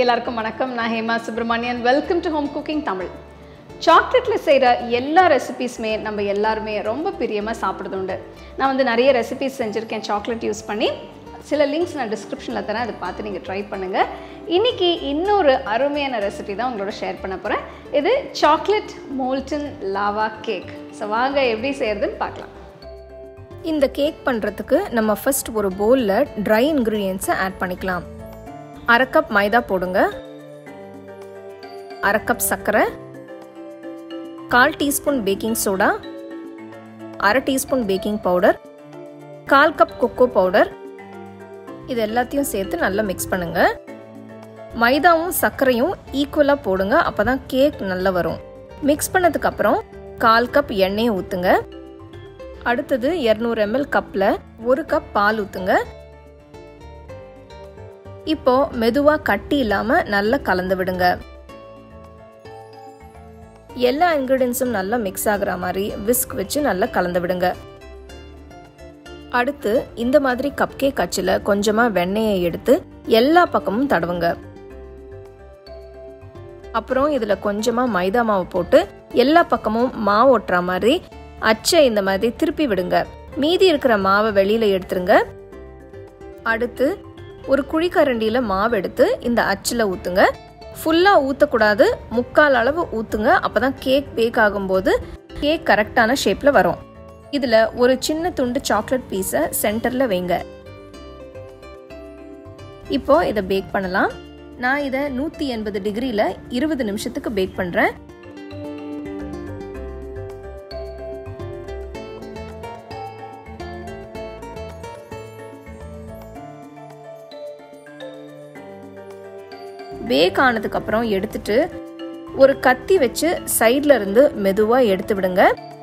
எல்லாருக்கும் வணக்கம் நான் Hema Subramanian welcome to home cooking Tamil சாக்லேட்டில் செய்கிற எல்லா ரெசிபீஸுமே நம்ம எல்லாருமே ரொம்ப பிரியமாக சாப்பிட்றது உண்டு நான் வந்து நிறைய ரெசிபீஸ் செஞ்சுருக்கேன் சாக்லேட் யூஸ் பண்ணி சில லிங்க்ஸ் நான் டிஸ்கிரிப்ஷனில் தரேன் அதை பார்த்து நீங்கள் ட்ரை பண்ணுங்கள் இன்றைக்கி இன்னொரு அருமையான ரெசிபி தான் உங்களோட ஷேர் பண்ண போகிறேன் இது chocolate molten lava cake so வாங்க எப்படி செய்கிறதுன்னு பார்க்கலாம் இந்த கேக் பண்ணுறதுக்கு நம்ம ஃபர்ஸ்ட் ஒரு பவுலில் ட்ரை இன்க்ரீடியன்ஸை ஆட் பண்ணிக்கலாம் அரை கப் மைதா போடுங்க அரை கப் சர்க்கரை கால் டீஸ்பூன் பேக்கிங் சோடா அரை டீஸ்பூன் பேக்கிங் பவுடர் கால் கப் கொக்கோ பவுடர் இது எல்லாத்தையும் சேர்த்து நல்லா மிக்ஸ் பண்ணுங்க மைதாவும் சர்க்கரையும் ஈக்குவலாக போடுங்க அப்போ தான் கேக் நல்லா வரும் மிக்ஸ் பண்ணதுக்கப்புறம் கால் கப் எண்ணெயை ஊற்றுங்க அடுத்தது இரநூறு எம்எல் கப்பில் ஒரு கப் பால் ஊற்றுங்க இப்போ மெதுவாக கட்டி இல்லாமல் நல்லா கலந்து விடுங்க எல்லா இன்க்ரீடியன்ஸும் நல்லா மிக்ஸ் ஆகுற மாதிரி விஸ்க் வச்சு நல்லா கலந்து விடுங்க அடுத்து இந்த மாதிரி கப் கேக் அச்சில் கொஞ்சமாக வெண்ணெயை எடுத்து எல்லா பக்கமும் தடவுங்க அப்புறம் இதில் கொஞ்சமாக மைதா மாவு போட்டு எல்லா பக்கமும் மாவு ஒட்டுற மாதிரி அச்சை இந்த மாதிரி திருப்பி விடுங்க மீதி இருக்கிற மாவை வெளியில எடுத்துருங்க அடுத்து ஒரு குழிக்கரண்டியில் மாவு எடுத்து இந்த அச்சில் ஊற்றுங்க ஃபுல்லாக ஊற்றக்கூடாது முக்கால் அளவு ஊற்றுங்க அப்போ தான் கேக் பேக் ஆகும்போது கேக் கரெக்டான ஷேப்பில் வரும் இதில் ஒரு சின்ன துண்டு சாக்லேட் பீஸை சென்டரில் வைங்க இப்போ இதை பேக் பண்ணலாம் நான் இதை நூற்றி எண்பது டிகிரியில் இருபது நிமிஷத்துக்கு பேக் பண்ணுறேன் பேக் ஆனதுக்கப்புறம் எடுத்துட்டு ஒரு கத்தி வச்சு சைட்ல இருந்து மெதுவாக எடுத்து விடுங்க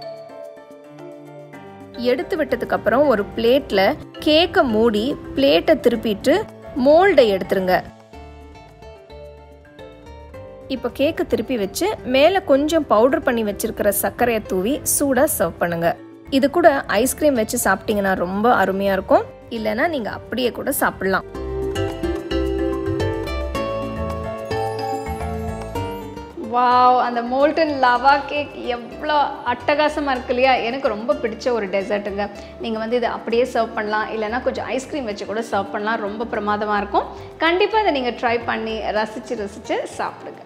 எடுத்து விட்டதுக்கு அப்புறம் ஒரு பிளேட்ல கேக்கை மூடி பிளேட்டை திருப்பிட்டு மோல்டை எடுத்துருங்க இப்போ கேக்கை திருப்பி வச்சு மேலே கொஞ்சம் பவுடர் பண்ணி வச்சிருக்கிற சர்க்கரையை தூவி சூடாக சர்வ் பண்ணுங்க இது கூட ஐஸ்கிரீம் வச்சு சாப்பிட்டீங்கன்னா ரொம்ப அருமையாக இருக்கும் இல்லைன்னா நீங்கள் அப்படியே கூட சாப்பிடலாம் வாவ் அந்த மோல்டன் லவா கேக் எவ்வளோ அட்டகாசமாக இருக்கு இல்லையா எனக்கு ரொம்ப பிடிச்ச ஒரு டெசர்ட்டுங்க நீங்கள் வந்து இதை அப்படியே சர்வ் பண்ணலாம் இல்லைனா கொஞ்சம் ஐஸ்கிரீம் வச்சு கூட சர்வ் பண்ணலாம் ரொம்ப பிரமாதமாக இருக்கும் கண்டிப்பாக இதை நீங்கள் ட்ரை பண்ணி ரசித்து ரசித்து சாப்பிடுங்க